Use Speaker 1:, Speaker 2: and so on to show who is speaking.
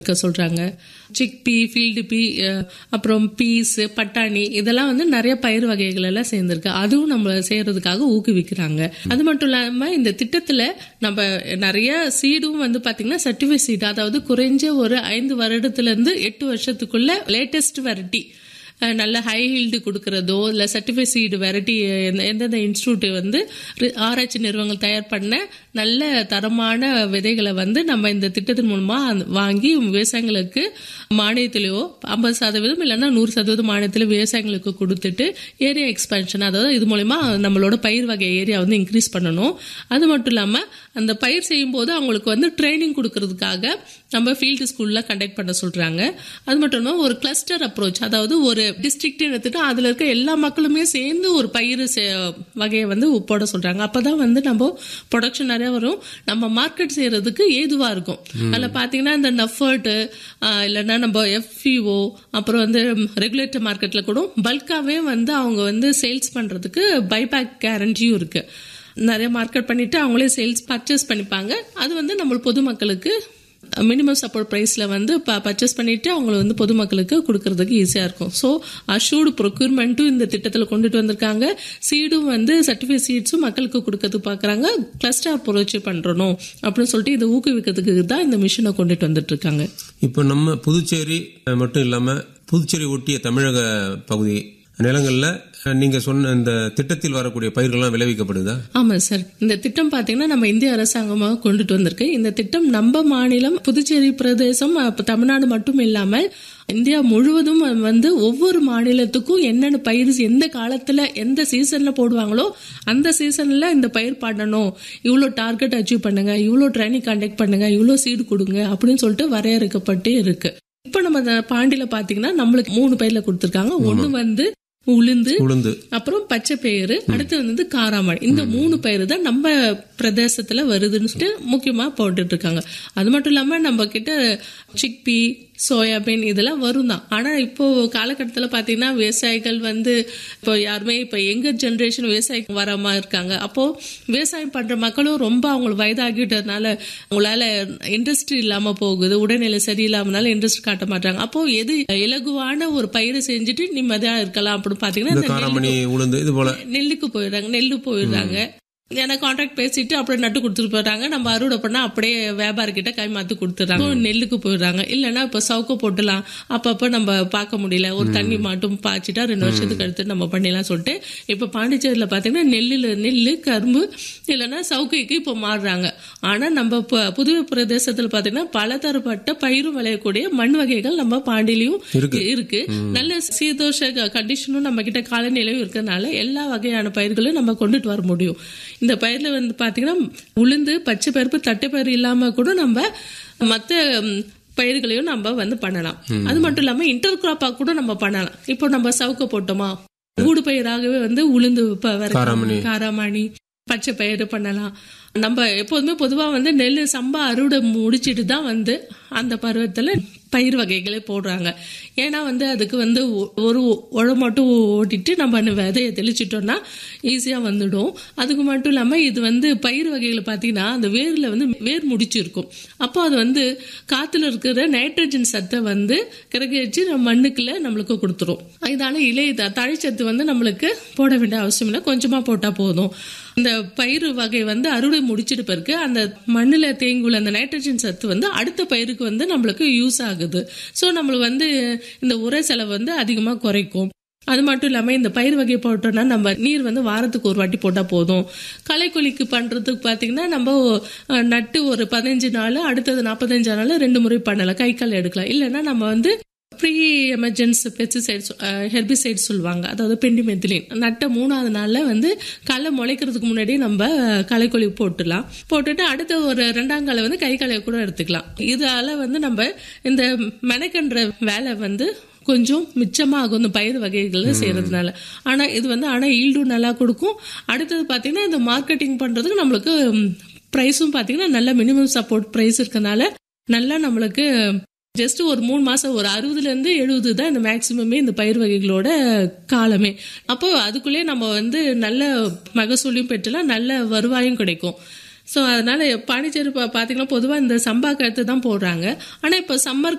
Speaker 1: இருக்க சொல்றாங்க சிக் பீ ஃபீல்டு பீ அப்புறம் பீஸ் பட்டாணி இதெல்லாம் வந்து நிறைய பயிர் வகைகள் எல்லாம் சேர்ந்திருக்கு அதுவும் நம்ம செய்யறதுக்காக ஊக்குவிக்கிறாங்க அது மட்டும் இல்லாம இந்த திட்டத்துல நம்ம நிறைய சீடும் வந்து பாத்தீங்கன்னா சர்டிஃபைட் சீடு அதாவது குறைஞ்ச ஒரு ஐந்து வருடத்துல இருந்து எட்டு வருஷத்துக்குள்ள லேட்டஸ்ட் வெரைட்டி அஹ் நல்ல ஹை ஹீல்டு கொடுக்கறதோ இல்லை சர்டிஃபைட் சீடு வெரைட்டி எந்தெந்த இன்ஸ்டியூட் வந்து ரி- ஆராய்ச்சி நிறுவனங்கள் தயார் பண்ண நல்ல தரமான விதைகளை வந்து நம்ம இந்த திட்டத்தின் மூலமா அந்த- வாங்கி விவசாயிகளுக்கு மானியத்திலேயோ ஐம்பது சதவீதம் இல்லைன்னா நூறு சதவீதம் மானியத்தில் விவசாயிகளுக்கு கொடுத்துட்டு ஏரியா எக்ஸ்பென்ஷன் அதாவது இது மூலயமா நம்மளோட பயிர் வகை ஏரியா வந்து இன்க்ரீஸ் பண்ணணும் அது மட்டும் இல்லாமல் அந்த பயிர் செய்யும் போது அவங்களுக்கு வந்து ட்ரைனிங் கொடுக்கறதுக்காக நம்ம ஃபீல்டு ஸ்கூல்ல கண்டக்ட் பண்ண சொல்றாங்க அது மட்டும் இல்லாமல் ஒரு கிளஸ்டர் அப்ரோச் அதாவது ஒரு டிஸ்ட்ரிக்ட் எடுத்துட்டு அதுல இருக்க எல்லா மக்களுமே சேர்ந்து ஒரு பயிர் செ- வகையை வந்து போட சொல்றாங்க அப்பதான் வந்து நம்ம ப்ரொடக்ஷன் நிறைய வரும் நம்ம மார்க்கெட் செய்யறதுக்கு ஏதுவா இருக்கும் அதுல பாத்தீங்கன்னா இந்த நஃபர்ட் இல்லைன்னா நம்ம எஃப்இஓ அப்புறம் வந்து ரெகுலேட்டர் மார்க்கெட்ல கூட பல்காவே வந்து அவங்க வந்து சேல்ஸ் பண்றதுக்கு பைபேக் கேரண்டியும் இருக்கு நிறைய மார்க்கெட் பண்ணிட்டு அவங்களே சேல்ஸ் பர்ச்சேஸ் பண்ணிப்பாங்க அது வந்து நம்ம பொதுமக்களுக்கு மினிமம் சப்போர்ட் ப்ரைஸில் வந்து பர்ச்சேஸ் பண்ணிட்டு அவங்கள வந்து பொதுமக்களுக்கு கொடுக்கறதுக்கு ஈஸியாக இருக்கும் ஸோ அஷூர்டு ப்ரொக்யூர்மெண்ட்டும் இந்த திட்டத்தில் கொண்டுட்டு வந்திருக்காங்க சீடும் வந்து சர்டிஃபிகேட் சீட்ஸும் மக்களுக்கு கொடுக்கறதுக்கு பார்க்குறாங்க கிளஸ்டர் அப்ரோச் பண்ணுறணும் அப்படின்னு சொல்லிட்டு இதை ஊக்குவிக்கிறதுக்கு தான் இந்த மிஷினை கொண்டுட்டு வந்துட்டு இருக்காங்க
Speaker 2: இப்போ நம்ம புதுச்சேரி அஹ், மட்டும் இல்லாம புதுச்சேரி ஒட்டிய தமிழக பகுதி நிலங்கள்ல அஹ், நீங்க சொன்ன இந்த திட்டத்தில் வரக்கூடிய பயிர்கள்லாம் விளைவிக்கப்படுதா
Speaker 1: ஆமா சார் இந்த திட்டம் பாத்தீங்கன்னா நம்ம இந்திய அரசாங்கமாக கொண்டுட்டு வந்திருக்கு இந்த திட்டம் நம்ம மாநிலம் புதுச்சேரி பிரதேசம் அப்ப தமிழ்நாடு மட்டும் இல்லாமல் இந்தியா முழுவதும் வந்து ஒவ்வொரு மாநிலத்துக்கும் என்னென்ன பயிர் எந்த காலத்துல எந்த சீசன்ல போடுவாங்களோ அந்த சீசன்ல இந்த பயிர் பண்ணணும் இவ்வளோ டார்கெட் அச்சீவ் பண்ணுங்க இவ்வளோ ட்ரைனிங் கண்டக்ட் பண்ணுங்க இவ்வளோ சீடு கொடுங்க அப்படின்னு சொல்லிட்டு வரையறுக்கப்பட்டு இருக்கு இப்போ நம்ம இந்த பாண்டியில பாத்தீங்கன்னா நம்மளுக்கு மூணு பயிர்ல கொடுத்துருக்காங்க ஒண்ணு வந்து உளுந்து
Speaker 2: உளுந்து
Speaker 1: அப்புறம் பச்சை பயிறு அடுத்து வந்து காராமணி இந்த மூணு பயிறு தான் நம்ம பிரதேசத்துல வருதுன்னு முக்கியமா போட்டுட்டு இருக்காங்க அது மட்டும் இல்லாம நம்ம கிட்ட சிக்பி சோயாபீன் இதெல்லாம் வரும் தான் ஆனா இப்போ காலகட்டத்துல பாத்தீங்கன்னா விவசாயிகள் வந்து இப்போ யாருமே இப்போ எங்க ஜெனரேஷன் விவசாயிக்கு வராம இருக்காங்க அப்போ விவசாயம் பண்ற மக்களும் ரொம்ப அவங்களுக்கு வயதாகிட்டதுனால அவங்களால இன்ட்ரெஸ்ட் இல்லாம போகுது உடல்நிலை சரியில்லாமனால இன்ட்ரெஸ்ட் காட்ட மாட்டாங்க அப்போ எது இலகுவான ஒரு பயிரை செஞ்சுட்டு நிம்மதியா இருக்கலாம் அப்படின்னு பாத்தீங்கன்னா
Speaker 2: இந்த
Speaker 1: இந்த
Speaker 2: காராமணி உளுந்து இது போல
Speaker 1: நெல்லுக்கு போயிடுறாங்க நெல்லு போயிடுறாங்க ஏன்னா கான்ட்ராக்ட் பேசிட்டு அப்படியே நட்டு கொடுத்துட்டு போயிடுறாங்க நம்ம அறுவடை பண்ணா அப்படியே வியாபாரிகிட்ட கை மாத்தி கொடுத்துறாங்க நெல்லுக்கு போயிடுறாங்க இல்லைன்னா இப்ப சவுக்க போட்டுலாம் அப்பப்ப நம்ம பார்க்க முடியல ஒரு தண்ணி மட்டும் பாய்ச்சிட்டா ரெண்டு வருஷத்துக்கு அடுத்து நம்ம பண்ணிடலாம் சொல்லிட்டு இப்ப பாண்டிச்சேரியில பாத்தீங்கன்னா நெல்லுல நெல்லு கரும்பு இல்லைன்னா சவுக்கைக்கு இப்போ மாறுறாங்க ஆனா நம்ம ப- புதுவை பிரதேசத்துல பாத்தீங்கன்னா பலதரப்பட்ட பயிரும் விளையக்கூடிய மண் வகைகள் நம்ம பாண்டியிலையும் இருக்கு நல்ல சீதோஷ கண்டிஷனும் நம்ம கிட்ட காலநிலையும் இருக்கிறதுனால எல்லா வகையான பயிர்களும் நம்ம கொண்டுட்டு வர முடியும் இந்த பயிர்ல வந்து பாத்தீங்கன்னா உளுந்து பச்சை பருப்பு தட்டைப்பயிறு இல்லாம கூட நம்ம மத்த ம், பயிர்களையும் நம்ம வந்து பண்ணலாம் அது மட்டும் இல்லாம இன்டர் கிராப்பா கூட நம்ம பண்ணலாம் இப்போ நம்ம சவுக்க போட்டோமா ஊடு பயிராகவே வந்து உளுந்து ப-
Speaker 2: காராமணி.
Speaker 1: வர காராமணி பச்சை பயிறு பண்ணலாம் நம்ம எப்போதுமே பொதுவா வந்து நெல் சம்பா அறுவடை முடிச்சிட்டு தான் வந்து அந்த பருவத்துல பயிர் வகைகளே போடுறாங்க ஏன்னா வந்து அதுக்கு வந்து ஒ- ஒரு உழவு மட்டும் ஓட்டிட்டு நம்ம அந்த விதையை தெளிச்சிட்டோம்னா ஈஸியா வந்துடும் அதுக்கு மட்டும் இல்லாம இது வந்து பயிர் வகைகளை பார்த்தீங்கன்னா அந்த வேர்ல வந்து வேர் முடிச்சிருக்கும் அப்போ அது வந்து காத்துல இருக்கிற நைட்ரஜன் சத்தை வந்து கிரகிச்சு நம்ம மண்ணுக்குள்ள நம்மளுக்கு கொடுத்துரும் இதனால இலை த- தழைச்சத்து வந்து நம்மளுக்கு போட வேண்டிய அவசியம் இல்லை கொஞ்சமா போட்டா போதும் இந்த பயிர் வகை வந்து அறுவடை முடிச்சிட்டு பிறகு அந்த மண்ணுல தேங்குள்ள அந்த நைட்ரஜன் சத்து வந்து அடுத்த பயிருக்கு வந்து நம்மளுக்கு யூஸ் ஆகுது ஸோ நம்மளுக்கு வந்து இந்த உர செலவு வந்து அதிகமா குறைக்கும் அது மட்டும் இல்லாம இந்த பயிர் வகை போட்டோம்னா நம்ம நீர் வந்து வாரத்துக்கு ஒரு வாட்டி போட்டா போதும் களைக்கொல்லிக்கு பண்றதுக்கு பாத்தீங்கன்னா நம்ம அஹ், நட்டு ஒரு பதினஞ்சு நாள் அடுத்தது நாற்பத்தஞ்சு நாள் ரெண்டு முறை பண்ணலாம் கை கால் எடுக்கலாம் இல்லைன்னா நம்ம வந்து ப்ரீ எமர்ஜென்சி பெஸ்டிசைட்ஸ் ஹெர்பிசைட்ஸ் சொல்லுவாங்க அதாவது பெண்டிமெத்திலின் நட்ட மூணாவது நாள்ல வந்து களை முளைக்கிறதுக்கு முன்னாடி நம்ம களைக்கொல்லி போட்டுடலாம் போட்டுட்டு அடுத்த ஒரு ரெண்டாம் காலை வந்து கை காலையை கூட எடுத்துக்கலாம் இதால வந்து நம்ம இந்த மெனக்கன்ற வேலை வந்து கொஞ்சம் மிச்சமாகும் இந்த பயிர் வகைகள் செய்யறதுனால ஆனா இது வந்து ஆனா ஈல்டும் நல்லா கொடுக்கும் அடுத்தது பாத்தீங்கன்னா இந்த மார்க்கெட்டிங் பண்றதுக்கு நம்மளுக்கு ப்ரைஸும் பாத்தீங்கன்னா நல்ல மினிமம் சப்போர்ட் ப்ரைஸ் இருக்கனால நல்லா நம்மளுக்கு ஜஸ்ட் ஒரு மூணு மாசம் ஒரு அறுபதுல இருந்து எழுபது தான் இந்த மேக்சிமமே இந்த பயிர் வகைகளோட காலமே அப்போ அதுக்குள்ளே நம்ம வந்து நல்ல மகசூலையும் பெற்றலாம் நல்ல வருவாயும் கிடைக்கும் ஸோ அதனால பாண்டிச்சேரி பா- பார்த்தீங்கன்னா பொதுவாக இந்த சம்பா கழுத்து தான் போடுறாங்க ஆனால் இப்போ சம்மர்